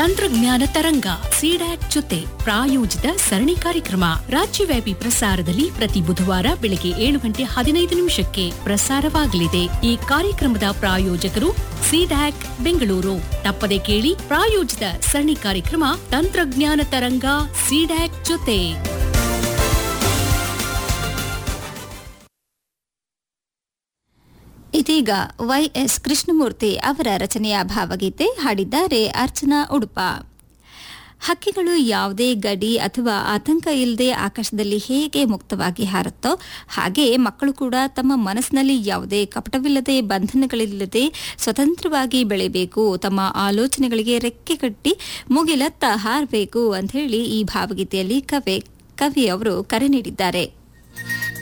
ತಂತ್ರಜ್ಞಾನ ತರಂಗ ಸಿಡ್ಯಾಕ್ ಜೊತೆ ಪ್ರಾಯೋಜಿತ ಸರಣಿ ಕಾರ್ಯಕ್ರಮ ರಾಜ್ಯವ್ಯಾಪಿ ಪ್ರಸಾರದಲ್ಲಿ ಪ್ರತಿ ಬುಧವಾರ ಬೆಳಗ್ಗೆ ಏಳು ಗಂಟೆ ಹದಿನೈದು ನಿಮಿಷಕ್ಕೆ ಪ್ರಸಾರವಾಗಲಿದೆ ಈ ಕಾರ್ಯಕ್ರಮದ ಪ್ರಾಯೋಜಕರು ಸಿಡ್ಯಾಕ್ ಬೆಂಗಳೂರು ತಪ್ಪದೆ ಕೇಳಿ ಪ್ರಾಯೋಜಿತ ಸರಣಿ ಕಾರ್ಯಕ್ರಮ ತಂತ್ರಜ್ಞಾನ ತರಂಗ ಸಿಡ್ಯಾಕ್ ಜೊತೆ ಇದೀಗ ವೈಎಸ್ ಕೃಷ್ಣಮೂರ್ತಿ ಅವರ ರಚನೆಯ ಭಾವಗೀತೆ ಹಾಡಿದ್ದಾರೆ ಅರ್ಚನಾ ಉಡುಪ ಹಕ್ಕಿಗಳು ಯಾವುದೇ ಗಡಿ ಅಥವಾ ಆತಂಕ ಇಲ್ಲದೆ ಆಕಾಶದಲ್ಲಿ ಹೇಗೆ ಮುಕ್ತವಾಗಿ ಹಾರುತ್ತೋ ಹಾಗೆ ಮಕ್ಕಳು ಕೂಡ ತಮ್ಮ ಮನಸ್ಸಿನಲ್ಲಿ ಯಾವುದೇ ಕಪಟವಿಲ್ಲದೆ ಬಂಧನಗಳಿಲ್ಲದೆ ಸ್ವತಂತ್ರವಾಗಿ ಬೆಳೆಯಬೇಕು ತಮ್ಮ ಆಲೋಚನೆಗಳಿಗೆ ರೆಕ್ಕೆ ಕಟ್ಟಿ ಮುಗಿಲತ್ತ ಹಾರಬೇಕು ಅಂತ ಹೇಳಿ ಈ ಭಾವಗೀತೆಯಲ್ಲಿ ಕವಿ ಕವಿ ಅವರು ಕರೆ ನೀಡಿದ್ದಾರೆ